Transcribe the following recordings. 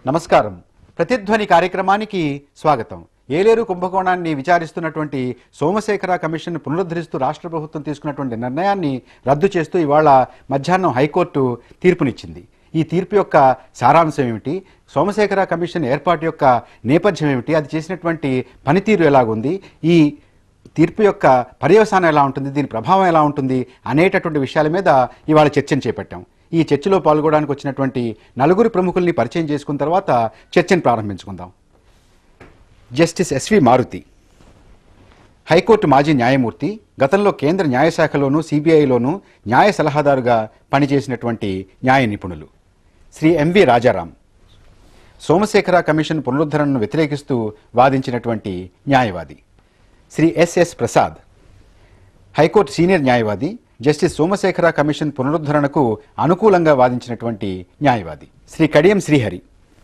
నమస్కారం ప్రతిధ్వని కార్యక్రమానికి స్వాగతం ఏలేరు కుంభకోణాన్ని విచారిస్తున్నటువంటి సోమశేఖర కమిషన్ పునరుద్ధరిస్తూ రాష్ట్ర ప్రభుత్వం తీసుకున్నటువంటి నిర్ణయాన్ని రద్దు చేస్తూ ఇవాళ మధ్యాహ్నం హైకోర్టు తీర్పునిచ్చింది ఈ తీర్పు యొక్క సారాంశం ఏమిటి సోమశేఖర కమిషన్ ఏర్పాటు యొక్క నేపథ్యం ఏమిటి అది చేసినటువంటి పనితీరు ఎలాగుంది ఈ తీర్పు యొక్క పర్యవసానం ఎలా ఉంటుంది దీని ప్రభావం ఎలా ఉంటుంది అనేటటువంటి విషయాల మీద ఇవాళ చర్చను చేపట్టాం ఈ చర్చలో పాల్గొనడానికి వచ్చినటువంటి నలుగురు ప్రముఖుల్ని పరిచయం చేసుకున్న తర్వాత చర్చను ప్రారంభించుకుందాం జస్టిస్ ఎస్వి మారుతి హైకోర్టు మాజీ న్యాయమూర్తి గతంలో కేంద్ర న్యాయశాఖలోనూ సిబిఐలోనూ న్యాయ సలహాదారుగా పనిచేసినటువంటి న్యాయ నిపుణులు శ్రీ ఎంవి రాజారాం సోమశేఖర కమిషన్ పునరుద్ధరణను వ్యతిరేకిస్తూ వాదించినటువంటి న్యాయవాది Shri S S Prasad high court senior న్యాయవాది జస్టిస్ సోమశేఖర కమిషన్ పునరుద్ధరణకు అనుకూలంగా వాదించినటువంటి న్యాయవాది శ్రీ కడియం శ్రీహరి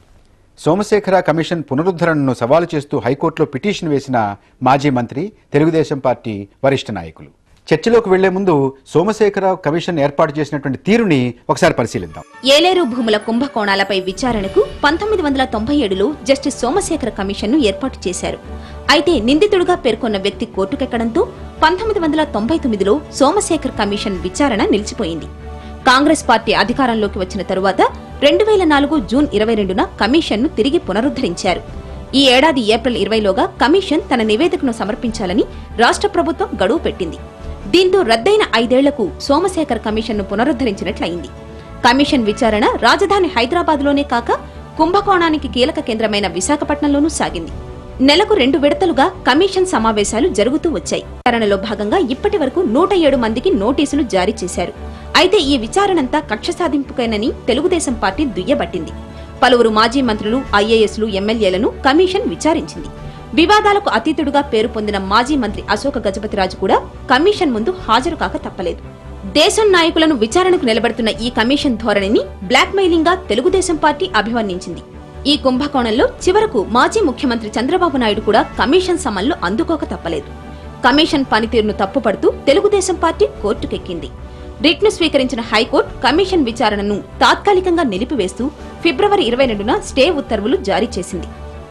సోమశేఖర కమిషన్ పునరుద్ధరణను సవాలు చేస్తూ హైకోర్టులో పిటిషన్ వేసిన మాజీ మంత్రి తెలుగుదేశం పార్టీ వరిష్ఠ నాయకులు చర్చలోకి వెళ్లే ముందు సోమశేఖర కమిషన్ ఏర్పాటు చేసినటువంటి తీరుని ఒకసారి పరిశీలిద్దాం ఏలేరు భూముల కుంభకోణాలపై విచారణకు పంతొమ్మిది వందల తొంభై ఏడులో జస్టిస్ సోమశేఖర కమిషన్ను ఏర్పాటు చేశారు అయితే నిందితుడుగా పేర్కొన్న వ్యక్తి కోర్టుకెక్కడంతో పంతొమ్మిది వందల తొంభై తొమ్మిదిలో సోమశేఖర్ కమిషన్ విచారణ నిలిచిపోయింది కాంగ్రెస్ పార్టీ అధికారంలోకి వచ్చిన తరువాత రెండు వేల నాలుగు జూన్ ఇరవై రెండున కమిషన్ను తిరిగి పునరుద్ధరించారు ఈ ఏడాది ఏప్రిల్ ఇరవైలోగా కమిషన్ తన నివేదికను సమర్పించాలని రాష్ట్ర ప్రభుత్వం గడువు పెట్టింది దీంతో రద్దయిన ఐదేళ్లకు సోమశేఖర్ కమిషన్ను పునరుద్ధరించినట్లయింది కమిషన్ విచారణ రాజధాని హైదరాబాద్లోనే కాక కుంభకోణానికి కీలక కేంద్రమైన విశాఖపట్నంలోనూ సాగింది నెలకు రెండు విడతలుగా కమిషన్ సమావేశాలు జరుగుతూ వచ్చాయి విచారణలో భాగంగా ఇప్పటి వరకు నూట ఏడు మందికి నోటీసులు జారీ చేశారు అయితే ఈ విచారణంతా కక్ష సాధింపుకేనని తెలుగుదేశం పార్టీ దుయ్యబట్టింది పలువురు మాజీ మంత్రులు ఐఏఎస్లు ఎమ్మెల్యేలను కమిషన్ విచారించింది వివాదాలకు అతీతుడుగా పేరు పొందిన మాజీ మంత్రి అశోక గజపతిరాజు కూడా కమిషన్ ముందు హాజరు కాక తప్పలేదు దేశం నాయకులను విచారణకు నిలబెడుతున్న ఈ కమిషన్ ధోరణిని బ్లాక్మెయిలింగ్ గా తెలుగుదేశం పార్టీ అభివర్ణించింది ఈ కుంభకోణంలో చివరకు మాజీ ముఖ్యమంత్రి చంద్రబాబు నాయుడు కూడా కమిషన్ సమన్లు అందుకోక తప్పలేదు కమిషన్ పనితీరును తప్పుపడుతూ తెలుగుదేశం పార్టీ కోర్టుకెక్కింది రిట్ను స్వీకరించిన హైకోర్టు కమిషన్ విచారణను తాత్కాలికంగా నిలిపివేస్తూ ఫిబ్రవరి ఇరవై రెండున స్టే ఉత్తర్వులు జారీ చేసింది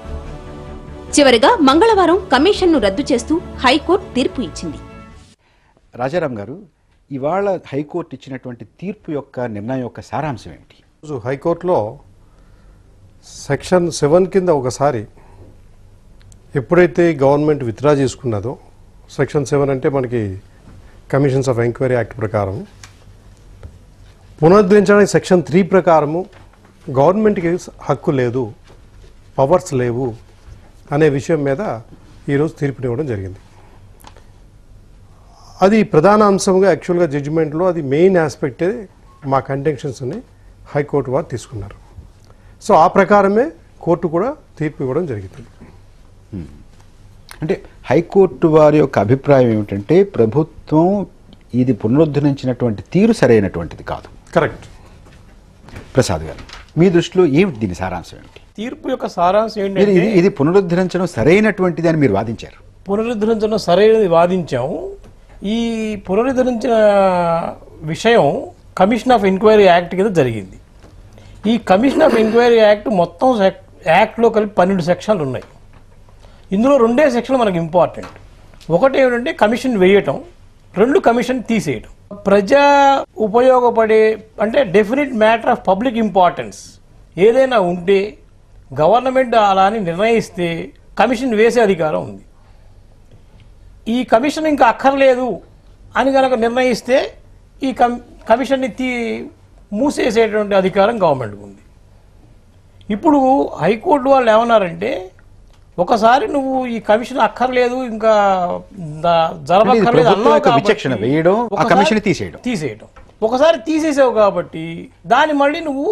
చివరిగా మంగళవారం కమిషన్ను రద్దు చేస్తూ హైకోర్టు తీర్పు ఇచ్చింది రాజారాం గారు ఇవాళ హైకోర్టు ఇచ్చినటువంటి తీర్పు యొక్క నిర్ణయం యొక్క సారాంశం ఏమిటి రోజు హైకోర్టులో సెక్షన్ సెవెన్ కింద ఒకసారి ఎప్పుడైతే గవర్నమెంట్ విత్డ్రా చేసుకున్నదో సెక్షన్ సెవెన్ అంటే మనకి కమిషన్స్ ఆఫ్ ఎంక్వైరీ యాక్ట్ ప్రకారం పునరుద్ధరించడానికి సెక్షన్ త్రీ ప్రకారము గవర్నమెంట్కి హక్కు లేదు పవర్స్ లేవు అనే విషయం మీద ఈరోజు తీర్పునివ్వడం జరిగింది అది ప్రధాన అంశంగా యాక్చువల్గా జడ్జిమెంట్లో అది మెయిన్ ఆస్పెక్టే మా కంటెన్షన్స్ని హైకోర్టు వారు తీసుకున్నారు సో ఆ ప్రకారమే కోర్టు కూడా తీర్పు ఇవ్వడం జరిగింది అంటే హైకోర్టు వారి యొక్క అభిప్రాయం ఏమిటంటే ప్రభుత్వం ఇది పునరుద్ధరించినటువంటి తీరు సరైనటువంటిది కాదు కరెక్ట్ ప్రసాద్ గారు మీ దృష్టిలో ఏమిటి దీని సారాంశం ఏమిటి తీర్పు యొక్క సారాంశం మీరు ఏంటంటే ఇది ఇది పునరుద్ధరించడం సరైనటువంటిది అని మీరు వాదించారు పునరుద్ధరించడం సరైనది వాదించాము ఈ పునరుద్ధరించిన విషయం కమిషన్ ఆఫ్ ఎంక్వైరీ యాక్ట్ కింద జరిగింది ఈ కమిషన్ ఆఫ్ ఎంక్వైరీ యాక్ట్ మొత్తం సెక్- యాక్ట్లో కలిపి పన్నెండు సెక్షన్లు ఉన్నాయి ఇందులో రెండే సెక్షన్లు మనకు ఇంపార్టెంట్ ఒకటి ఏమిటంటే కమిషన్ వేయటం రెండు కమిషన్ తీసేయటం ప్రజా ఉపయోగపడే అంటే definite matter of public importance ఏదైనా ఉంటే గవర్నమెంట్ అలా అని నిర్ణయిస్తే కమిషన్ వేసే అధికారం ఉంది ఈ కమిషన్ ఇంకా అక్కర్లేదు అని కనుక నిర్ణయిస్తే ఈ కమ్ కమిషన్ని తీ మూసేసేటువంటి అధికారం గవర్నమెంట్కి ఉంది ఇప్పుడు హైకోర్టు వాళ్ళు ఏమన్నారంటే ఒకసారి నువ్వు ఈ కమిషన్ అక్కర్లేదు ఇంకా ద- జరగక్కర్లేదు ప్రభుత్వం అన్నావు యొక్క కాబట్టి విచక్షణ వేయడం, ఆ ఒకసారి కమిషన్ని తీసేయడం. తీసేయడం ఒకసారి తీసేసావు కాబట్టి దాన్ని మళ్ళీ నువ్వు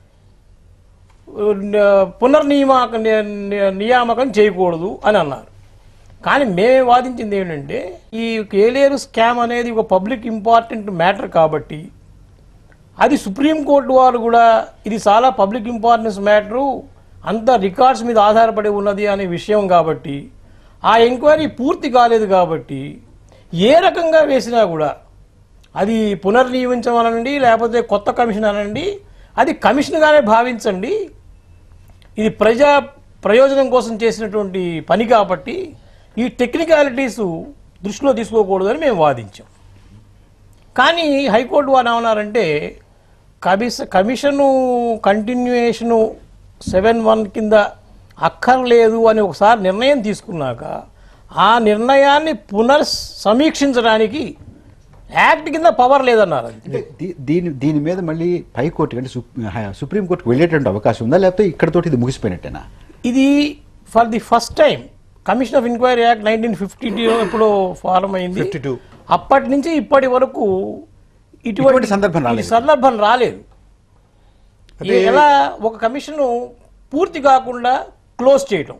న- పునర్నియామక ని- నియామకం చేయకూడదు అని అన్నారు కానీ మేము వాదించింది ఏంటంటే ఈ ఏలేరు స్కామ్ అనేది ఒక పబ్లిక్ ఇంపార్టెంట్ మ్యాటర్ కాబట్టి అది సుప్రీంకోర్టు వారు కూడా ఇది చాలా పబ్లిక్ ఇంపార్టెన్స్ మ్యాటరు అంత రికార్డ్స్ మీద ఆధారపడి ఉన్నది అనే విషయం కాబట్టి ఆ ఎంక్వైరీ పూర్తి కాలేదు కాబట్టి ఏ రకంగా వేసినా కూడా అది పునర్నియమించమనండి లేకపోతే కొత్త కమిషన్ అనండి అది కమిషన్గానే భావించండి ఇది ప్రజా ప్రయోజనం కోసం చేసినటువంటి పని కాబట్టి ఈ టెక్నికాలిటీస్ దృష్టిలో తీసుకోకూడదని మేము వాదించాం కానీ హైకోర్టు వారు ఏమన్నారంటే కమిష కమిషను కంటిన్యూయేషను సెవెన్ వన్ కింద అక్కర్లేదు అని ఒకసారి నిర్ణయం తీసుకున్నాక ఆ నిర్ణయాన్ని పునర్ సమీక్షించడానికి యాక్ట్ కింద పవర్ లేదన్నారు అంతే. అంటే దీ- దీని దీని మీద మళ్ళీ హైకోర్టు అంటే సుప్- హై- సుప్రీంకోర్టుకు వెళ్ళేటువంటి అవకాశం ఉందా లేకపోతే ఇక్కడతోటి ఇది ముగిసిపోయినట్టేనా ఇది for the first time commission of enquiry act nineteen fifty ఎప్పుడో ఫారం అయింది 52. అప్పటి నుంచి ఇప్పటి వరకు ఇటువంటి సందర్భం రాలేదు. ఈ సందర్భం రాలేదు అంటే ఎలా ఒక కమిషన్ పూర్తి కాకుండా క్లోజ్ చేయటం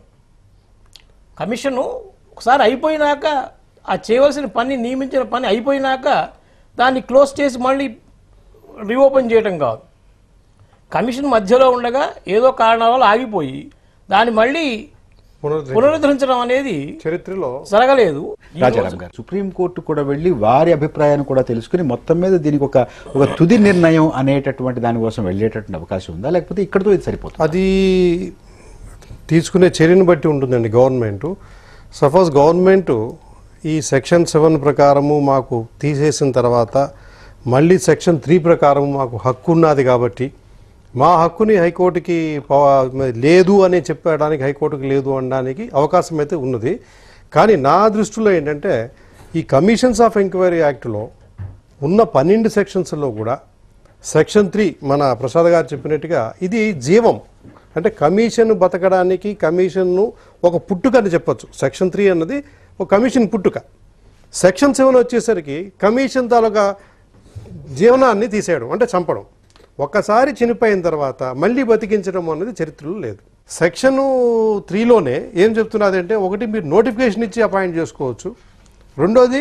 కమిషను ఒకసారి అయిపోయినాక ఆ చేయవలసిన పని నియమించిన పని అయిపోయినాక దాన్ని క్లోజ్ చేసి మళ్ళీ రీఓపెన్ చేయటం కాదు కమిషన్ మధ్యలో ఉండగా ఏదో కారణాల వల్ల ఆగిపోయి దాన్ని మళ్ళీ పునరుద్ధరణ పునరుద్ధరించడం అనేది చరిత్రలో జరగలేదు ఈ రాజారాం గారు సుప్రీంకోర్టు కూడా వెళ్ళి వారి అభిప్రాయాన్ని కూడా తెలుసుకుని మొత్తం మీద దీనికి ఒక ఒక తుది నిర్ణయం అనేటటువంటి దానికోసం వెళ్ళేటటువంటి అవకాశం ఉందా లేకపోతే ఇక్కడతో ఇది సరిపోతుంది అది తీసుకునే చర్యను బట్టి ఉంటుందండి గవర్నమెంట్ సపోజ్ గవర్నమెంట్ ఈ సెక్షన్ సెవెన్ ప్రకారము మాకు తీసేసిన తర్వాత మళ్ళీ సెక్షన్ త్రీ ప్రకారం మాకు హక్కు ఉన్నది కాబట్టి మా హక్కుని హైకోర్టుకి పవ- లేదు అని చెప్పడానికి హైకోర్టుకి లేదు అనడానికి అవకాశం అయితే ఉన్నది కానీ నా దృష్టిలో ఏంటంటే ఈ కమిషన్స్ ఆఫ్ ఎంక్వైరీ యాక్ట్లో ఉన్న పన్నెండు సెక్షన్స్లో కూడా సెక్షన్ త్రీ మన ప్రసాద్ గారు చెప్పినట్టుగా ఇది జీవం అంటే కమిషన్ బతకడానికి కమిషన్ను ఒక పుట్టుక అని చెప్పొచ్చు సెక్షన్ త్రీ అన్నది ఒక కమిషన్ పుట్టుక సెక్షన్ సెవెన్ వచ్చేసరికి కమిషన్ తాలూకా జీవనాన్ని తీసేయడం అంటే చంపడం ఒక్కసారి చనిపోయిన తర్వాత మళ్ళీ బతికించడం అనేది చరిత్రలో లేదు సెక్షన్ త్రీలోనే ఏం చెప్తున్నది అంటే ఒకటి మీరు నోటిఫికేషన్ ఇచ్చి అపాయింట్ చేసుకోవచ్చు రెండోది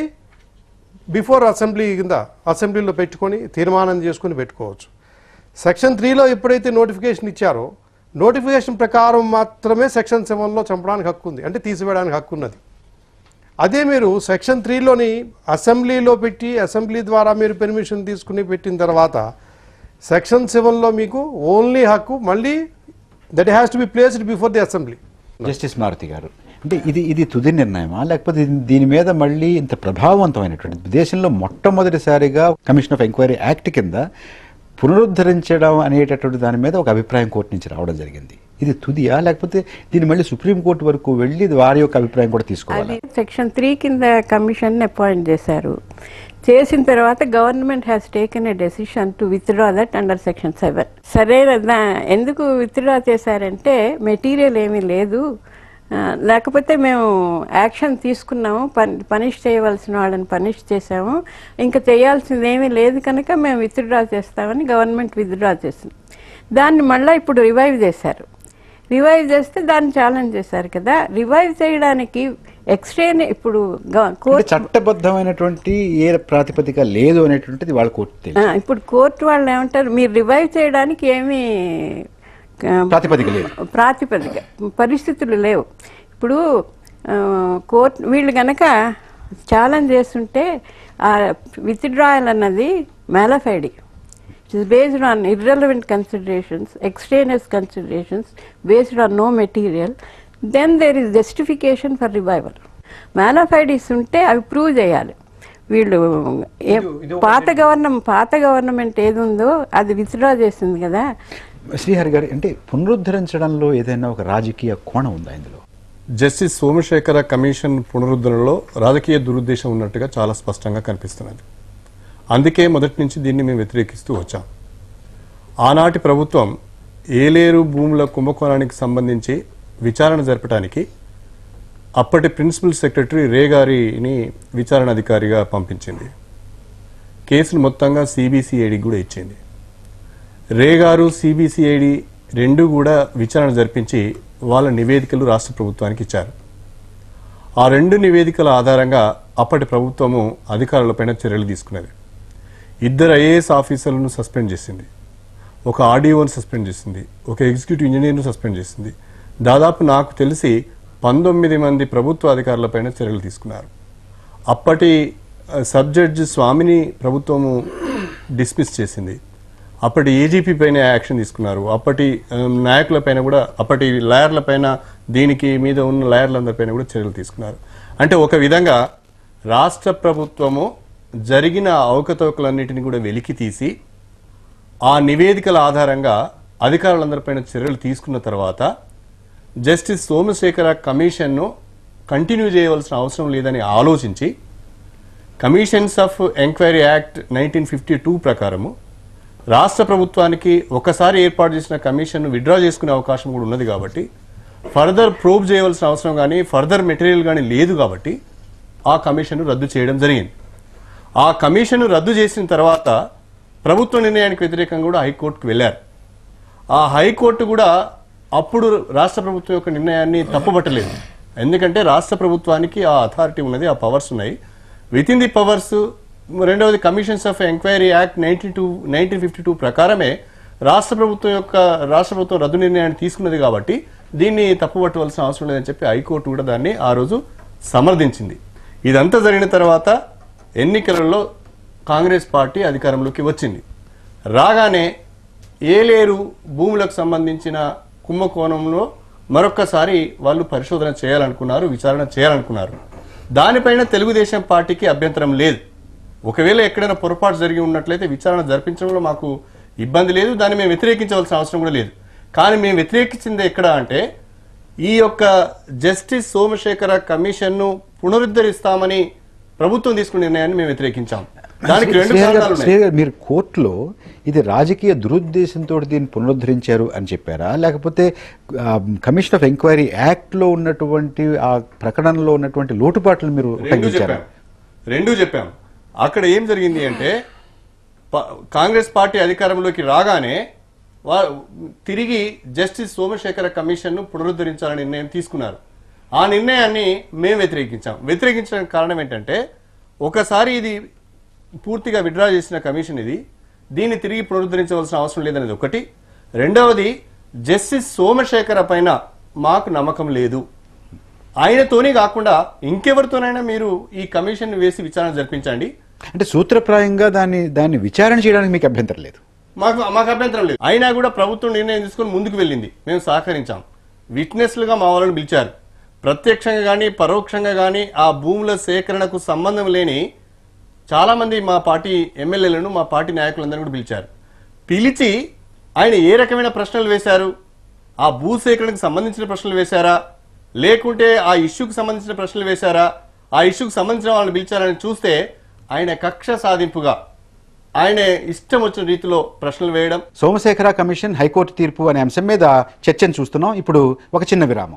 బిఫోర్ అసెంబ్లీ కింద అసెంబ్లీలో పెట్టుకొని తీర్మానం చేసుకొని పెట్టుకోవచ్చు సెక్షన్ త్రీలో ఎప్పుడైతే నోటిఫికేషన్ ఇచ్చారో నోటిఫికేషన్ ప్రకారం మాత్రమే సెక్షన్ సెవెన్లో చంపడానికి హక్కు ఉంది అంటే తీసివేయడానికి హక్కు ఉన్నది అదే మీరు సెక్షన్ త్రీలోని అసెంబ్లీలో పెట్టి అసెంబ్లీ ద్వారా మీరు పెర్మిషన్ తీసుకుని పెట్టిన తర్వాత సెక్షన్ సెవెన్లో మీకు ఓన్లీ హక్కు మళ్ళీ that has to be placed before the assembly justice Maruthi గారు అంటే ఇది ఇది తుది నిర్ణయమా లేకపోతే ఇది- దీని మీద మళ్ళీ ఇంత ప్రభావవంతమైనటువంటి దేశంలో మొట్టమొదటిసారిగా కమిషన్ ఆఫ్ ఎంక్వైరీ యాక్ట్ కింద పునరుద్ధరించడం అనేటటువంటి దాని మీద ఒక అభిప్రాయం కోర్టు నుంచి రావడం జరిగింది ఇది తుదియా లేకపోతే దీన్ని మళ్ళీ సుప్రీంకోర్టు వరకు వెళ్ళి వారి యొక్క అభిప్రాయం కూడా తీసుకోవాలి అది సెక్షన్ త్రీ కింద కమిషన్ అపాయింట్ చేశారు చేసిన తర్వాత government has taken a decision to withdraw that under section seven సరే దా- ఎందుకు విత్డ్రా చేశారంటే మెటీరియల్ ఏమీ లేదు ఆ, లేకపోతే మేము యాక్షన్ తీసుకున్నాము పన్ పనిష్ చేయవలసిన వాళ్ళని పనిష్ చేసాము ఇంకా చేయాల్సింది ఏమీ లేదు కనుక మేము విత్డ్రా చేస్తామని గవర్నమెంట్ విత్డ్రా చేసింది దాన్ని మళ్ళీ ఇప్పుడు రివైవ్ చేశారు రివైవ్ చేస్తే దాన్ని ఛాలెంజ్ చేశారు కదా రివైవ్ చేయడానికి ఎక్స్ట్రేన్ ఇప్పుడు గ- అంటే కోర్టు చట్టబద్ధమైనటువంటి ఏ ప్రాతిపదిక లేదు అనేటువంటిది వాళ్ళ కోర్టు తెలుసు ఆ, ఇప్పుడు కోర్టు వాళ్ళు ఏమంటారు మీరు రివైవ్ చేయడానికి ఏమీ ఆ, ప్రాతిపదిక లేదు ప్రాతిపదిక పరిస్థితులు లేవు ఇప్పుడు ఆ, కోర్టు వీళ్ళు గనక ఛాలెంజ్ చేస్తుంటే ఆ విత్డ్రాయల్ అన్నది mala fide it based on irrelevant considerations extraneous considerations based on no material then there is justification for revival mala fides ఉంటే అవి ప్రూవ్ చేయాలి వీళ్ళు ఏ- పాత గవర్నమెంట్ పాత గవర్నమెంట్ ఏది ఉందో అది విత్డ్రా చేసింది కదా శ్రీహరి గారు అంటే పునరుద్ధరించడంలో ఏదైనా ఒక రాజకీయ కోణం ఉందా ఇందులో జస్టిస్ సోమశేఖర కమిషన్ పునరుద్ధరణలో రాజకీయ దురుద్దేశం ఉన్నట్టుగా చాలా స్పష్టంగా కనిపిస్తున్నది అందుకే మొదటి నుంచి దీన్ని మేము వ్యతిరేకిస్తూ వచ్చాం ఆనాటి ప్రభుత్వం ఏలేరు భూముల కుంభకోణానికి సంబంధించి విచారణ జరపడానికి అప్పటి ప్రిన్సిపల్ సెక్రటరీ రే గారిని విచారణ అధికారిగా పంపించింది కేసును మొత్తంగా సిబిసిఐడికి కూడా ఇచ్చింది రే గారు సిబిసిఐడి రెండు కూడా విచారణ జరిపించి వాళ్ళ నివేదికలు రాష్ట్ర ప్రభుత్వానికి ఇచ్చారు ఆ రెండు నివేదికల ఆధారంగా అప్పటి ప్రభుత్వము అధికారులపైన చర్యలు తీసుకున్నది ఇద్దరు ఐఏఎస్ ఆఫీసర్లను సస్పెండ్ చేసింది ఒక ఆర్డీఓని సస్పెండ్ చేసింది ఒక ఎగ్జిక్యూటివ్ ఇంజనీర్ను సస్పెండ్ చేసింది దాదాపు నాకు తెలిసి పంతొమ్మిది మంది ప్రభుత్వ అధికారులపైన చర్యలు తీసుకున్నారు అప్పటి ఆ, సబ్ జడ్జి స్వామిని ప్రభుత్వము డిస్మిస్ చేసింది అప్పటి ఏజీపీ పైన యాక్షన్ తీసుకున్నారు అప్పటి ఆ, నాయకుల పైన కూడా అప్పటి లాయర్ల పైన దీనికి మీద ఉన్న లాయర్లందరిపైన కూడా చర్యలు తీసుకున్నారు అంటే ఒక విధంగా రాష్ట్ర ప్రభుత్వము జరిగిన అవకతవకలన్నిటిని కూడా వెలికి తీసి ఆ నివేదికల ఆధారంగా అధికారులందరిపైన చర్యలు తీసుకున్న తర్వాత జస్టిస్ సోమశేఖర కమిషన్ను కంటిన్యూ చేయవలసిన అవసరం లేదని ఆలోచించి commissions of enquiry act nineteen fifty two ప్రకారము రాష్ట్ర ప్రభుత్వానికి ఒకసారి ఏర్పాటు చేసిన కమిషన్ను విత్డ్రా చేసుకునే అవకాశం కూడా ఉన్నది కాబట్టి ఫర్దర్ ప్రోబ్ చేయవలసిన అవసరం కానీ ఫర్దర్ మెటీరియల్ కానీ లేదు కాబట్టి ఆ కమిషన్ను రద్దు చేయడం జరిగింది ఆ కమిషన్ను రద్దు చేసిన తర్వాత ప్రభుత్వ నిర్ణయానికి వ్యతిరేకంగా కూడా హైకోర్టుకు వెళ్ళారు ఆ హైకోర్టు కూడా అప్పుడు రాష్ట్ర ప్రభుత్వం యొక్క నిర్ణయాన్ని తప్పుపట్టలేదు ఎందుకంటే రాష్ట్ర ప్రభుత్వానికి ఆ అథారిటీ ఉన్నది ఆ పవర్స్ ఉన్నాయి విత్ ఇన్ ది పవర్స్ రెండవది commissions of enquiry act nineteen two nineteen fifty two ప్రకారమే రాష్ట్ర ప్రభుత్వం యొక్క రాష్ట్ర ప్రభుత్వం రద్దు నిర్ణయాన్ని తీసుకున్నది కాబట్టి దీన్ని తప్పుపట్టవలసిన అవసరం లేదని చెప్పి హైకోర్టు కూడా దాన్ని ఆ రోజు సమర్థించింది ఇదంతా జరిగిన తర్వాత ఎన్నికలలో కాంగ్రెస్ పార్టీ అధికారంలోకి వచ్చింది రాగానే ఏలేరు భూములకు సంబంధించిన కుంభకోణంలో మరొక్కసారి వాళ్ళు పరిశోధన చేయాలనుకున్నారు విచారణ చేయాలనుకున్నారు దానిపైన తెలుగుదేశం పార్టీకి అభ్యంతరం లేదు ఒకవేళ ఎక్కడైనా పొరపాటు జరిగి ఉన్నట్లయితే విచారణ జరిపించడంలో మాకు ఇబ్బంది లేదు దాన్ని మేము వ్యతిరేకించవలసిన అవసరం కూడా లేదు కానీ మేము వ్యతిరేకించింది ఎక్కడ అంటే ఈ యొక్క జస్టిస్ సోమశేఖర కమిషన్ను పునరుద్ధరిస్తామని ప్రభుత్వం తీసుకున్న నిర్ణయాన్ని మేము వ్యతిరేకించాం దానికి రెండు శ్రీహరి గారు- కారణాలు ఉన్నాయి శ్రీహరి గారు, మీరు కోర్టులో ఇది రాజకీయ దురుద్దేశంతో దీన్ని పునరుద్ధరించారు అని చెప్పారా లేకపోతే కమిషన్ ఆఫ్ ఎంక్వైరీ యాక్ట్ లో ఉన్నటువంటి ఆ ప్రకటనలో ఉన్నటువంటి లోటుపాట్లు మీరు రెండు ఉటంకించారా చెప్పాం రెండు చెప్పాం అక్కడ ఏం జరిగింది అంటే ప- కాంగ్రెస్ పార్టీ అధికారంలోకి రాగానే వా తిరిగి జస్టిస్ సోమశేఖర కమిషన్ను పునరుద్ధరించాలని నిర్ణయం తీసుకున్నారు ఆ నిర్ణయాన్ని మేము వ్యతిరేకించాం వ్యతిరేకించడానికి కారణం ఏంటంటే ఒకసారి ఇది పూర్తిగా విడ్రా చేసిన కమిషన్ ఇది దీన్ని తిరిగి పునరుద్ధరించవలసిన అవసరం లేదనేది ఒకటి రెండవది జస్టిస్ సోమశేఖర పైన మాకు నమ్మకం లేదు ఆయనతోనే కాకుండా ఇంకెవరితోనైనా మీరు ఈ కమిషన్ వేసి విచారణ జరిపించండి అంటే సూత్రప్రాయంగా దాన్ని దాన్ని విచారణ చేయడానికి మీకు అభ్యంతరం లేదు మాకు మాకు అభ్యంతరం లేదు అయినా కూడా ప్రభుత్వం నిర్ణయం తీసుకొని ముందుకు వెళ్ళింది మేము సహకరించాం విట్నెస్లుగా మా వాళ్ళని పిలిచారు ప్రత్యక్షంగా కానీ పరోక్షంగా కానీ ఆ భూముల సేకరణకు సంబంధం లేని చాలా మంది మా పార్టీ ఎమ్మెల్యేలను మా పార్టీ నాయకులందరినీ కూడా పిలిచారు పిలిచి ఆయన ఏ రకమైన ప్రశ్నలు వేశారు ఆ భూ సేకరణకు సంబంధించిన ప్రశ్నలు వేశారా లేకుంటే ఆ ఇష్యూకి సంబంధించిన ప్రశ్నలు వేశారా ఆ ఇష్యూకి సంబంధించిన వాళ్ళని పిలిచారని చూస్తే ఆయన కక్ష సాధింపుగా ఆయన ఇష్టం వచ్చిన రీతిలో ప్రశ్నలు వేయడం సోమశేఖర కమిషన్ హైకోర్టు తీర్పు అనే అంశం మీద చర్చను చూస్తున్నాం ఇప్పుడు ఒక చిన్న విరామం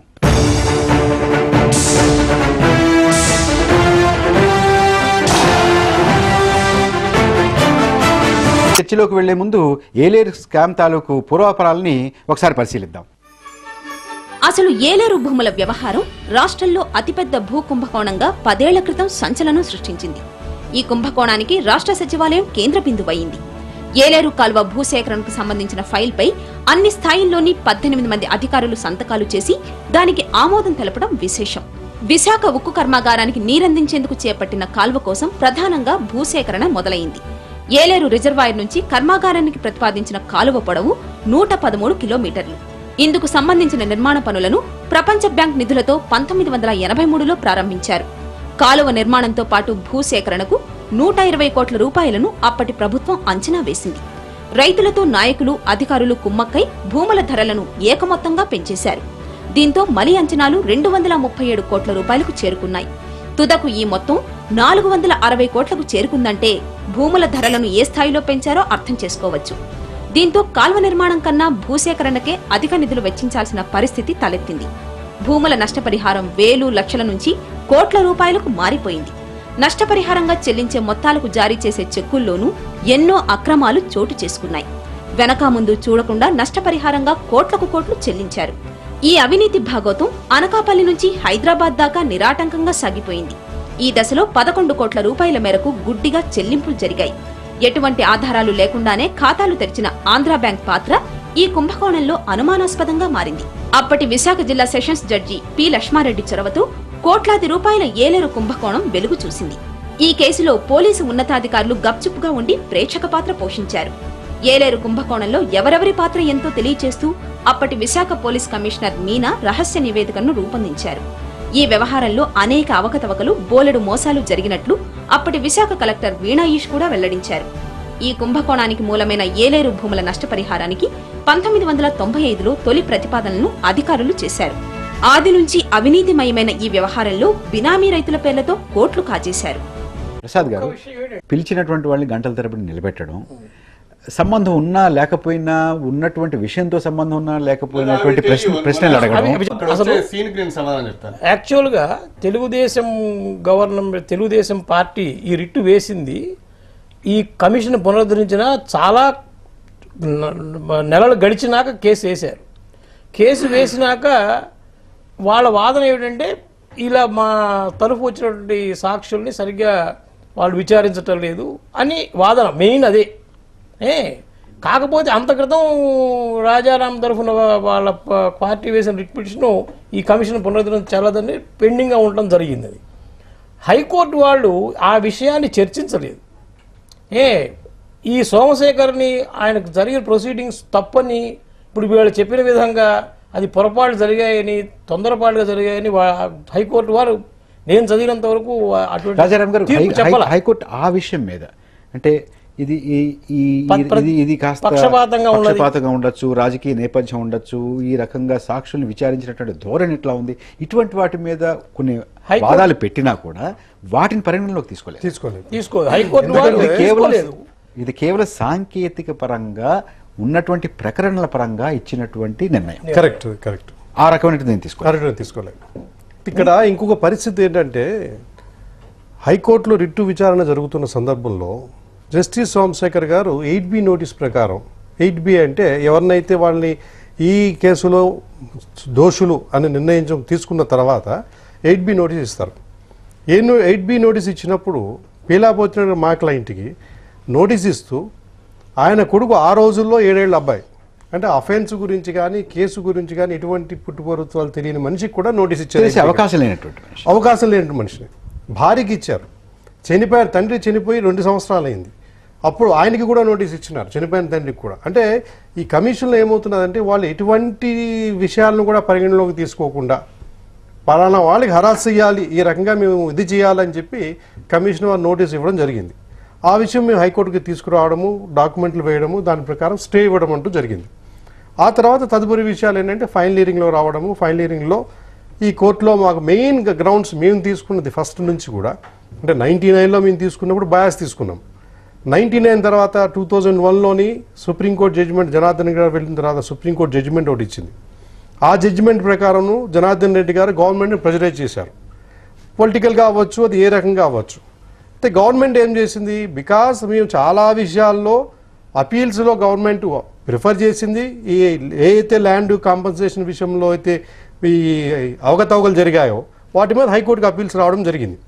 చర్చలోకి వెళ్లే ముందు ఏలేరు స్కామ్ తాలూకు పూర్వాపరాలని ఒకసారి పరిశీలిద్దాం అసలు ఏలేరు భూముల వ్యవహారం రాష్ట్రంలో అతిపెద్ద భూ కుంభకోణంగా పదేళ్ల క్రితం సంచలనం సృష్టించింది ఈ కుంభకోణానికి రాష్ట్ర సచివాలయం కేంద్ర బిందువయింది ఏలేరు కాల్వ భూసేకరణకు సంబంధించిన ఫైల్పై అన్ని స్థాయిల్లోని పద్దెనిమిది మంది అధికారులు సంతకాలు చేసి దానికి ఆమోదం తెలపడం విశేషం విశాఖ ఉక్కు కర్మాగారానికి నీరందించేందుకు చేపట్టిన కాల్వ కోసం ప్రధానంగా భూసేకరణ మొదలైంది ఏలేరు రిజర్వాయర్ నుంచి కర్మాగారానికి ప్రతిపాదించిన కాలువ పొడవు నూట పదమూడు కిలోమీటర్లు ఇందుకు సంబంధించిన నిర్మాణ పనులను ప్రపంచ బ్యాంక్ నిధులతో పంతొమ్మిది వందల ఎనభై మూడులో ప్రారంభించారు కాలువ నిర్మాణంతో పాటు భూసేకరణకు నూట ఇరవై కోట్ల రూపాయలను అప్పటి ప్రభుత్వం అంచనా వేసింది రైతులతో నాయకులు అధికారులు కుమ్మక్కై భూముల ధరలను ఏకమొత్తంగా పెంచేశారు దీంతో మలి అంచనాలు రెండు వందల ముప్పై ఏడు కోట్ల రూపాయలకు చేరుకున్నాయి తుదకు ఈ మొత్తం నాలుగు వందల అరవై కోట్లకు చేరుకుందంటే భూముల ధరలను ఏ స్థాయిలో పెంచారో అర్థం చేసుకోవచ్చు దీంతో కాల్వ నిర్మాణం కన్నా భూసేకరణకే అధిక నిధులు వెచ్చించాల్సిన పరిస్థితి తలెత్తింది భూముల నష్టపరిహారం వేలు లక్షల నుంచి కోట్ల రూపాయలకు మారిపోయింది నష్టపరిహారంగా చెల్లించే మొత్తాలకు జారీ చేసే చెక్కుల్లోనూ ఎన్నో అక్రమాలు చోటు చేసుకున్నాయి వెనక ముందు చూడకుండా నష్టపరిహారంగా కోట్లకు కోట్లు చెల్లించారు ఈ అవినీతి భాగోతం అనకాపల్లి నుంచి హైదరాబాద్ దాకా నిరాటంకంగా సాగిపోయింది ఈ దశలో పదకొండు కోట్ల రూపాయల మేరకు గుడ్డిగా చెల్లింపులు జరిగాయి ఎటువంటి ఆధారాలు లేకుండానే ఖాతాలు తెరిచిన ఆంధ్రా బ్యాంక్ పాత్ర ఈ కుంభకోణంలో అనుమానాస్పదంగా మారింది అప్పటి విశాఖ జిల్లా సెషన్స్ జడ్జి పి లక్ష్మారెడ్డి చొరవతో కోట్లాది రూపాయల ఏలేరు కుంభకోణం వెలుగు చూసింది ఈ కేసులో పోలీసు ఉన్నతాధికారులు గప్చుప్పుగా ఉండి ప్రేక్షక పాత్ర పోషించారు ఏలేరు కుంభకోణంలో ఎవరెవరి పాత్ర ఎంతో తెలియచేస్తూ అప్పటి విశాఖ పోలీస్ కమిషనర్ మీనా రహస్య నివేదికను రూపొందించారు ఈ వ్యవహారంలో అనేక అవకతవకలు బోలెడు మోసాలు జరిగినట్లు అప్పటి విశాఖ కలెక్టర్ వీణాయిష్ కూడా వెల్లడించారు ఈ కుంభకోణానికి మూలమైన ఏలేరు భూముల నష్టపరిహారానికి పంతొమ్మిది వందల తొంభై ఐదులో తొలి ప్రతిపాదనను అధికారులు చేశారు ఆది నుంచి అవినీతిమయమైన ఈ వ్యవహారంలో బినామీ రైతుల పేర్లతో కోట్లు కాజేశారు ప్రసాద్ గారు పిలిచినటువంటి వాళ్ళని గంటల తరబడి నిలబెట్టడం సంబంధం ఉన్నా లేకపోయినా ఉన్నటువంటి విషయంతో సంబంధం ఉన్నా లేకపోయినటువంటి ప్రశ్న ప్రశ్నలు అడగడం అక్కడ వచ్చే సీన్ కి నేను సమాధానం చెప్తాను యాక్చువల్గా తెలుగుదేశం గవర్నమెంట్ తెలుగుదేశం పార్టీ ఈ రిట్టు వేసింది ఈ కమిషన్ పునరుద్ధరించిన చాలా న- నెలలు గడిచినాక కేసు వేశారు కేసు వేసినాక వాళ్ళ వాదన ఏమిటంటే ఇలా మా తరఫు వచ్చినటువంటి సాక్షుల్ని సరిగ్గా వాళ్ళు విచారించటం లేదు అని వాదన మెయిన్ అదే ఏ కాకపోతే అంత క్రితం రాజారాం తరఫున వాళ్ళ ప- పార్టీ వేసిన రిట్ పిటిషన్ ఈ కమిషన్ పునరుద్ధరణ చెల్లదని పెండింగ్గా ఉండడం జరిగింది అది హైకోర్టు వాళ్ళు ఆ విషయాన్ని చర్చించలేదు ఏ ఈ సోమశేఖర్ని ఆయనకు జరిగిన ప్రొసీడింగ్స్ తప్పని ఇప్పుడు వీళ్ళు చెప్పిన విధంగా అది పొరపాటు జరిగాయని తొందరపాటుగా జరిగాయని వా- హైకోర్టు వారు నేను చదివినంత వరకు అటువంటి రాజారాం గారు తీర్పు హై- హై- చెప్పాల హైకోర్టు ఆ విషయం మీద అంటే ఇది ఈ- ఈ ప- ప్ర- ఇది ఇది కాస్త పక్షపాతంగా ఉన్నది. పక్షపాతంగా ఉండొచ్చు రాజకీయ నేపథ్యం ఉండొచ్చు ఈ రకంగా సాక్షుల్ని విచారించినటువంటి ధోరణి ఎట్లా ఉంది ఇటువంటి వాటి మీద కొన్ని హైకోర్టు- వాదాలు పెట్టినా కూడా వాటిని పరిగణనలోకి తీసుకోలేదు తీసుకోలేదు తీసుకో హైకోర్టు వారు ఎందుకంటే ఇది కేవలం తీసుకోలేదు ఇది కేవలం సాంకేతిక పరంగా ఉన్నటువంటి ప్రకరణల పరంగా ఇచ్చినటువంటి నిర్ణయం కరెక్ట్ కరెక్ట్ ఆ రకమైనటువంటి నేను తీసుకో కరెక్ట్ తీసుకోలేదు ఇక్కడ ఇంకొక పరిస్థితి ఏంటంటే హైకోర్టులో రిట్టు విచారణ జరుగుతున్న సందర్భంలో జస్టిస్ సోమశేఖర్ గారు ఎయిట్ బి నోటీస్ ప్రకారం ఎయిట్ బి అంటే ఎవరినైతే వాళ్ళని ఈ కేసులో దోషులు అని నిర్ణయించడం తీసుకున్న తర్వాత ఎయిట్ బి నోటీస్ ఇస్తారు ఏ ఎయిట్ బి నోటీస్ ఇచ్చినప్పుడు పీలాపోతున్న మా క్లయింట్కి నోటీస్ ఇస్తూ ఆయన కొడుకు ఆ రోజుల్లో ఏడేళ్ళ అబ్బాయి అంటే అఫెన్స్ గురించి కానీ కేసు గురించి కానీ ఎటువంటి పుట్టుపరుత్వాలు తెలియని మనిషికి కూడా నోటీస్ తెలిసే ఇచ్చారు అవకాశం లేనటువంటి మనిషి అవకాశం లేని మనిషిని భార్యకి ఇచ్చారు చనిపోయారు తండ్రి చనిపోయి రెండు సంవత్సరాలు అయింది అప్పుడు ఆయనకి కూడా నోటీస్ ఇచ్చినారు చనిపోయిన తండ్రికి కూడా అంటే ఈ కమిషన్లో ఏమవుతున్నదంటే వాళ్ళు ఎటువంటి విషయాలను కూడా పరిగణలోకి తీసుకోకుండా పలానా వాళ్ళకి హరాస్ చేయాలి ఈ రకంగా మేము ఇది చేయాలని చెప్పి కమిషన్ వారు నోటీస్ ఇవ్వడం జరిగింది ఆ విషయం మేము హైకోర్టుకి తీసుకురావడము డాక్యుమెంట్లు వేయడము దాని ప్రకారం స్టే ఇవ్వడం అంటూ జరిగింది ఆ తర్వాత తదుపరి విషయాలు ఏంటంటే ఫైనల్ హియరింగ్లో రావడము ఫైనల్ హియరింగ్లో ఈ కోర్టులో మాకు మెయిన్ గ్రౌండ్స్ మేము తీసుకున్నది ఫస్ట్ నుంచి కూడా అంటే నైన్టీ నైన్లో మేము తీసుకున్నప్పుడు బయాస్ తీసుకున్నాం నైన్టీ నైన్ తర్వాత టూ థౌజండ్ వన్లోని సుప్రీంకోర్టు జడ్జిమెంట్ జనార్దన్ గారు వెళ్ళిన తర్వాత సుప్రీంకోర్టు జడ్జిమెంట్ ఒకటి ఇచ్చింది ఆ జడ్జిమెంట్ ప్రకారం జనార్దన్ రెడ్డి గారు గవర్నమెంట్ని ప్రెజరైజ్ చేశారు పొలిటికల్గా అవ్వచ్చు అది ఏ రకంగా అవ్వచ్చు అయితే గవర్నమెంట్ ఏం చేసింది బికాస్ మేము చాలా విషయాల్లో అపీల్స్లో గవర్నమెంట్ ప్రిఫర్ చేసింది ఈ ఏ అయితే ల్యాండ్ కాంపన్సేషన్ విషయంలో అయితే ఈ అవకతవకలు జరిగాయో వాటి మీద హైకోర్టుకి అపీల్స్ రావడం జరిగింది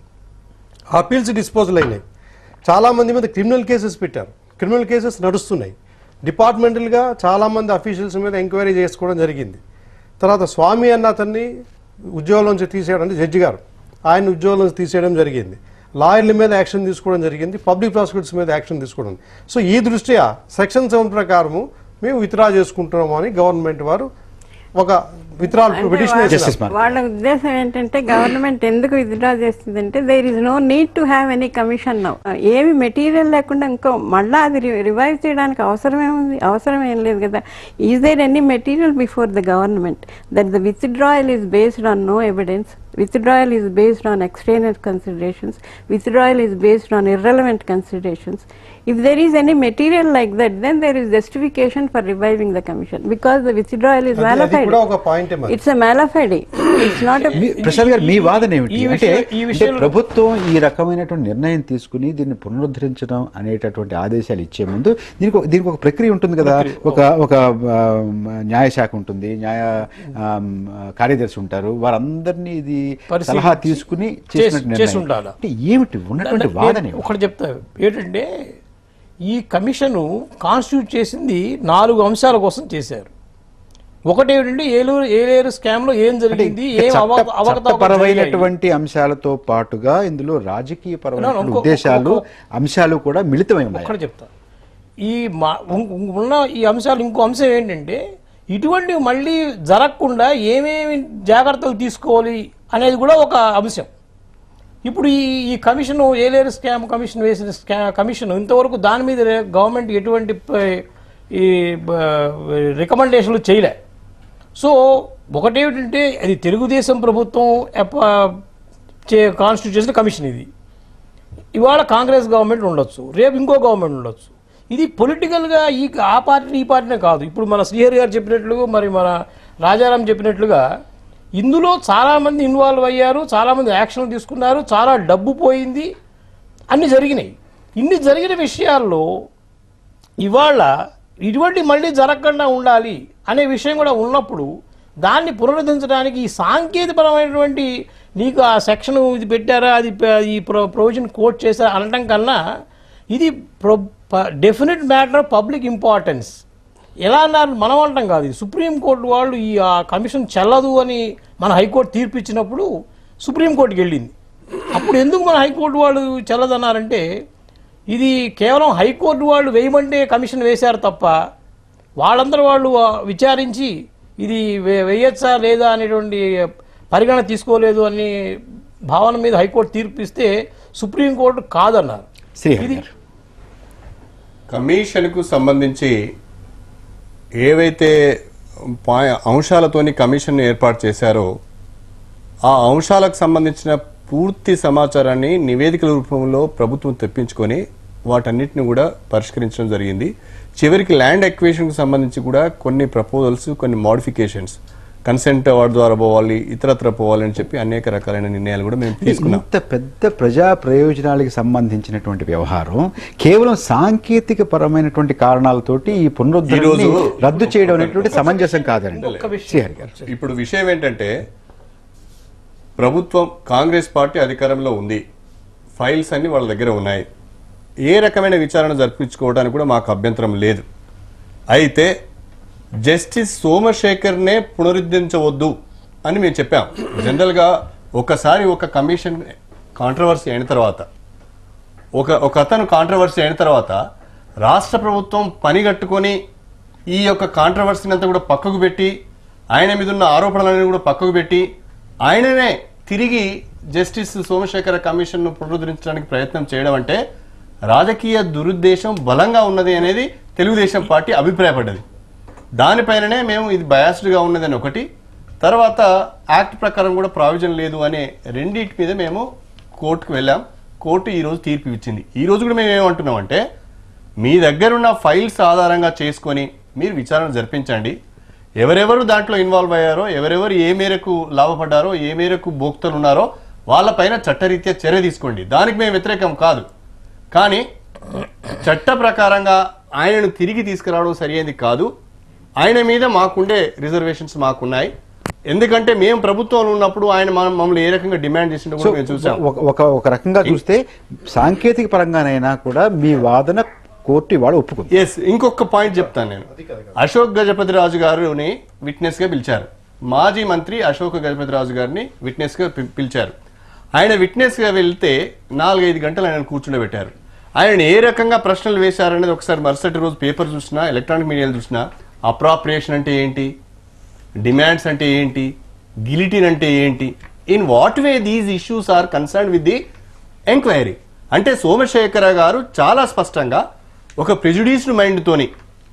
అపీల్స్ డిస్పోజల్ అయినాయి చాలామంది మీద క్రిమినల్ కేసెస్ పెట్టారు క్రిమినల్ కేసెస్ నడుస్తున్నాయి డిపార్ట్మెంటల్గా చాలామంది అఫీషియల్స్ మీద ఎంక్వైరీ చేసుకోవడం జరిగింది తర్వాత స్వామి అన్న అతన్ని ఉద్యోగం నుంచి తీసేయడం అంటే జడ్జి గారు ఆయన ఉద్యోగం నుంచి తీసేయడం జరిగింది లాయర్ల మీద యాక్షన్ తీసుకోవడం జరిగింది పబ్లిక్ ప్రాసిక్యూటర్స్ మీద యాక్షన్ తీసుకోవడం సో ఈ దృష్ట్యా సెక్షన్ సెవెన్ ప్రకారము మేము విత్డ్రా చేసుకుంటున్నాము అని గవర్నమెంట్ వారు ఒక విత్డ్రాల్ అంటే పిటిషన్ వాళ్ళ- Justice Mark. వాళ్ళ ఉద్దేశం ఏంటంటే గవర్నమెంట్ ఎందుకు విత్డ్రా చేస్తుందంటే there is no need to have any commission now ఏమి మెటీరియల్ లేకుండా ఇంకో మళ్ళా అది రివైవ్ చేయడానికి అవసరమే ఉంది అవసరం ఏం లేదు కదా is there any material before the government that the withdrawal is based on no evidence withdrawal is based on extraneous considerations withdrawal is based on irrelevant considerations if there is any material like that then there is justification for reviving the commission because the withdrawal is అది- అది malafide కూడా ఒక పాయింటే మరి. it's a malafide it's not a మీ- ప్రసాద్ గారు మీ వాదన ఏమిటి ఈ అంటే విషయం- ఈ అంటే విషయంలో- ప్రభుత్వం ఈ రకమైనటువంటి నిర్ణయం తీసుకుని దీన్ని పునరుద్ధరించడం అనేటటువంటి ఆదేశాలు ఇచ్చే ముందు దీనికి ఒక- దీనికి ఒక ప్రక్రియ ఉంటుంది కదా ఒక ఒక ఆ, న్యాయశాఖ ఉంటుంది న్యాయ ఆ, కార్యదర్శి ఉంటారు వారందరినీ ఇది పరిశీలించి సలహా తీసుకుని చేసి- చేసినట్టు చేసి నిర్ణయం. ఉండాలా? అంటే ఏమిటి ఉన్నటువంటి వాదన నేను ఏమిటి? ఒకటి చెప్తా ఏంటంటే ఈ కమిషను కాన్స్టిట్యూట్ చేసింది నాలుగు అంశాల కోసం చేశారు ఒకటి ఏమిటంటే ఏలూరు ఏలేరు స్కామ్ లో ఏం అంటే జరిగింది ఏం చట్ట- అవ- అవకతవకలు జరిగాయి. చట్టపరమైనటువంటి అంశాలతో పాటుగా ఇందులో రాజకీయ పరమైన ఇంకో- ఉద్దేశాలు ఇంకో- అంశాలు కూడా మిళితమై ఉన్నాయి ఒక్కటి చెప్తా ఈ మా ఉం- ఉం- ఉన్న ఈ అంశాలు ఇంకో అంశం ఏంటంటే ఇటువంటివి మళ్ళీ జరగకుండా ఏమేమి జాగ్రత్తలు తీసుకోవాలి అనేది కూడా ఒక అంశం ఇప్పుడు ఈ ఈ కమిషన్ ఏలేరు స్కామ్ కమిషన్ వేసిన స్కా కమిషన్ ఇంతవరకు దాని మీద రే- గవర్నమెంట్ ఎటువంటి ప- ఈ రికమెండేషన్లు చేయలే సో ఒకటేమిటంటే అది తెలుగుదేశం ప్రభుత్వం ఎప్ప- చే కాన్స్టిట్యూట్ చేసిన కమిషన్ ఇది ఇవాళ కాంగ్రెస్ గవర్నమెంట్ ఉండొచ్చు రేపు ఇంకో గవర్నమెంట్ ఉండొచ్చు ఇది పొలిటికల్గా ఈ ఆ పార్టీ ఈ పార్టీనే కాదు ఇప్పుడు మన శ్రీహరి గారు చెప్పినట్లు మరి మన రాజారాం చెప్పినట్లుగా ఇందులో చాలామంది ఇన్వాల్వ్ అయ్యారు చాలామంది యాక్షన్ తీసుకున్నారు చాలా డబ్బు పోయింది అన్నీ జరిగినాయి ఇన్ని జరిగిన విషయాల్లో ఇవాళ ఇటువంటి మళ్ళీ జరగకుండా ఉండాలి అనే విషయం కూడా ఉన్నప్పుడు దాన్ని పునరుద్ధరించడానికి ఈ సాంకేతికపరమైనటువంటి నీకు ఆ సెక్షన్ ఇది పెట్టారా అది ప- ఈ ప్రొ ప్రొవిజన్ కోట్ చేశారా అనటం కన్నా ఇది pro definite matter of public importance ఎలా అన్నారు మనం అంటాం కాదు ఇది సుప్రీంకోర్టు వాళ్ళు ఈ ఆ కమిషన్ చెల్లదు అని మన హైకోర్టు తీర్పు ఇచ్చినప్పుడు సుప్రీంకోర్టుకి వెళ్ళింది అప్పుడు ఎందుకు మన హైకోర్టు వాళ్ళు చెల్లదన్నారంటే ఇది కేవలం హైకోర్టు వాళ్ళు వేయమంటే కమిషన్ వేశారు తప్ప వాళ్ళందరూ వాళ్ళు ఆ, విచారించి ఇది వే- వేయచ్చా లేదా అనేటువంటి పరిగణన తీసుకోలేదు అని భావన మీద హైకోర్టు తీర్పు ఇస్తే సుప్రీంకోర్టు కాదన్నారు శ్రీహరి గారు కమిషన్కు సంబంధించి ఏవైతే పా- అంశాలతోని కమిషన్ ఏర్పాటు చేశారో ఆ అంశాలకు సంబంధించిన పూర్తి సమాచారాన్ని నివేదికల రూపంలో ప్రభుత్వం తెప్పించుకొని వాటన్నిటిని కూడా పరిష్కరించడం జరిగింది చివరికి ల్యాండ్ ఎక్వేషన్కి సంబంధించి కూడా కొన్ని ప్రపోజల్స్ కొన్ని మోడిఫికేషన్స్ కన్సెంట్ అవార్డు ద్వారా పోవాలి ఇతరత్ర పోవాలి అని చెప్పి అనేక రకాలైన నిర్ణయాలు కూడా మేము తీసుకున్నాం ఇంత పెద్ద ప్రజా ప్రయోజనాలకు సంబంధించినటువంటి వ్యవహారం కేవలం సాంకేతిక పరమైనటువంటి కారణాలతోటి ఈ పునరుద్ధరణ ఈరోజు- రద్దు చేయడం అనేటువంటి సమంజసం కాదండి ఒక్క విషయం. శ్రీహరి గారు ఇప్పుడు విషయం ఏంటంటే ప్రభుత్వం కాంగ్రెస్ పార్టీ అధికారంలో ఉంది ఫైల్స్ అన్ని వాళ్ళ దగ్గర ఉన్నాయి ఏ రకమైన విచారణ జరిపించుకోవడానికి కూడా మాకు అభ్యంతరం లేదు అయితే జస్టిస్ సోమశేఖర్నే పునరుద్ధరించవద్దు అని మేము చెప్పాం జనరల్గా ఒకసారి ఒక కమిషన్ కాంట్రవర్సీ అయిన తర్వాత ఒక ఒక అతను కాంట్రవర్సీ అయిన తర్వాత రాష్ట్ర ప్రభుత్వం పని కట్టుకొని ఈ యొక్క కాంట్రవర్సీని అంతా కూడా పక్కకు పెట్టి ఆయన మీద ఉన్న ఆరోపణలన్నీ కూడా పక్కకు పెట్టి ఆయననే తిరిగి జస్టిస్ సోమశేఖర కమిషన్ను పునరుద్ధరించడానికి ప్రయత్నం చేయడం అంటే రాజకీయ దురుద్దేశం బలంగా ఉన్నది అనేది తెలుగుదేశం పార్టీ అభిప్రాయపడ్డది దానిపైననే మేము ఇది బయాస్డ్గా ఉన్నదని ఒకటి తర్వాత యాక్ట్ ప్రకారం కూడా ప్రావిజన్ లేదు అనే రెండింటి మీద మేము కోర్టుకు వెళ్ళాం కోర్టు ఈ రోజు తీర్పు ఇచ్చింది ఈ రోజు కూడా మేము ఏమంటున్నామంటే మీ దగ్గర ఉన్న ఫైల్స్ ఆధారంగా చేసుకొని మీరు విచారణ జరిపించండి ఎవరెవరు దాంట్లో ఇన్వాల్వ్ అయ్యారో ఎవరెవరు ఏ మేరకు లాభపడ్డారో ఏ మేరకు భోక్తలు ఉన్నారో వాళ్ళపైన చట్టరీత్యా చర్య తీసుకోండి దానికి మేము వ్యతిరేకం కాదు కానీ చట్ట ప్రకారంగా ఆయనను తిరిగి తీసుకురావడం సరైనది కాదు ఆయన మీద మాకుండే రిజర్వేషన్స్ మాకున్నాయి ఎందుకంటే మేము ప్రభుత్వంలో ఉన్నప్పుడు ఆయన మన- మమ్మల్ని ఏ రకంగా డిమాండ్ చేసిండో సో కూడా మేము చూసాం ఒక- ఒక ఒక రకంగా చూస్తే సాంకేతిక పరంగానైనా కూడా మీ వాదన కోర్టు ఇవాళ ఒప్పుకుంది ఎస్ ఇంకొక పాయింట్ చెప్తాను నేను అశోక్ గజపతి రాజు గారిని విట్నెస్ గా పిలిచారు మాజీ మంత్రి అశోక్ గజపతి రాజు గారిని విట్నెస్ గా పి- పిలిచారు ఆయన విట్నెస్ గా వెళ్తే నాలుగైదు గంటలు ఆయన కూర్చుండబెట్టారు ఆయన ఏ రకంగా ప్రశ్నలు వేశారనేది ఒకసారి మరుసటి రోజు పేపర్ చూసినా ఎలక్ట్రానిక్ మీడియాలో చూసినా అప్రాప్రియేషన్ అంటే ఏంటి డిమాండ్స్ అంటే ఏంటి గిలిటిన్ అంటే ఏంటి in what way these issues are concern with the enquiry అంటే సోమశేఖర గారు చాలా స్పష్టంగా ఒక ప్రెజుడీస్డ్ మైండ్తోని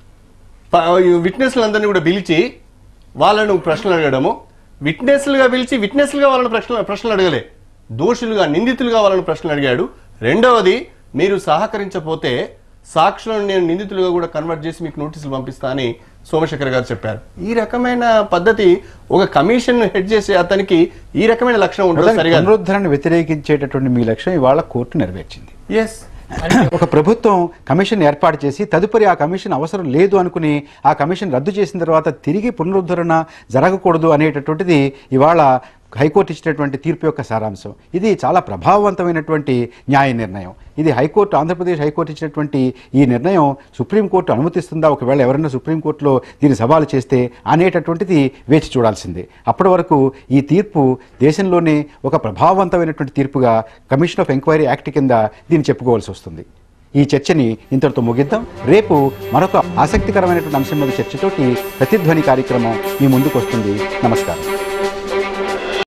విట్నెస్లందరినీ కూడా పిలిచి వాళ్ళను ప్రశ్నలు అడగడము విట్నెస్లుగా పిలిచి విట్నెస్లుగా వాళ్ళని ప్రశ్నలు ప్రశ్నలు అడగలే దోషులుగా నిందితులుగా వాళ్ళని ప్రశ్నలు అడిగాడు రెండవది మీరు సహకరించపోతే సాక్షులను నేను నిందితులుగా కూడా కన్వర్ట్ చేసి మీకు నోటీసులు పంపిస్తా అని సోమశేఖర్ గారు చెప్పారు ఈ రకమైన పద్ధతి ఒక కమిషన్ హెడ్ చేసే అతనికి ఈ రకమైన లక్షణం ఉంటుంది సరిగా పునరుద్ధరణ వ్యతిరేకించేటటువంటి మీ లక్ష్యం ఇవాళ కోర్టు నెరవేర్చింది ఎస్ ఒక ప్రభుత్వం కమిషన్ ఏర్పాటు చేసి తదుపరి ఆ కమిషన్ అవసరం లేదు అనుకుని ఆ కమిషన్ రద్దు చేసిన తర్వాత తిరిగి పునరుద్ధరణ జరగకూడదు అనేటటువంటిది ఇవాళ హైకోర్టు ఇచ్చినటువంటి తీర్పు యొక్క సారాంశం ఇది చాలా ప్రభావవంతమైనటువంటి న్యాయ నిర్ణయం ఇది హైకోర్టు ఆంధ్రప్రదేశ్ హైకోర్టు ఇచ్చినటువంటి ఈ నిర్ణయం సుప్రీంకోర్టు అనుమతిస్తుందా ఒకవేళ ఎవరైనా సుప్రీంకోర్టులో దీన్ని సవాలు చేస్తే అనేటటువంటిది వేచి చూడాల్సిందే అప్పటి వరకు ఈ తీర్పు దేశంలోనే ఒక ప్రభావవంతమైనటువంటి తీర్పుగా కమిషన్ ఆఫ్ ఎంక్వైరీ యాక్ట్ కింద దీన్ని చెప్పుకోవాల్సి వస్తుంది ఈ చర్చని ఇంతటితో ముగిద్దాం రేపు మరొక ఆసక్తికరమైనటువంటి అంశం మీద చర్చతోటి ప్రతిధ్వని కార్యక్రమం మీ ముందుకు వస్తుంది నమస్కారం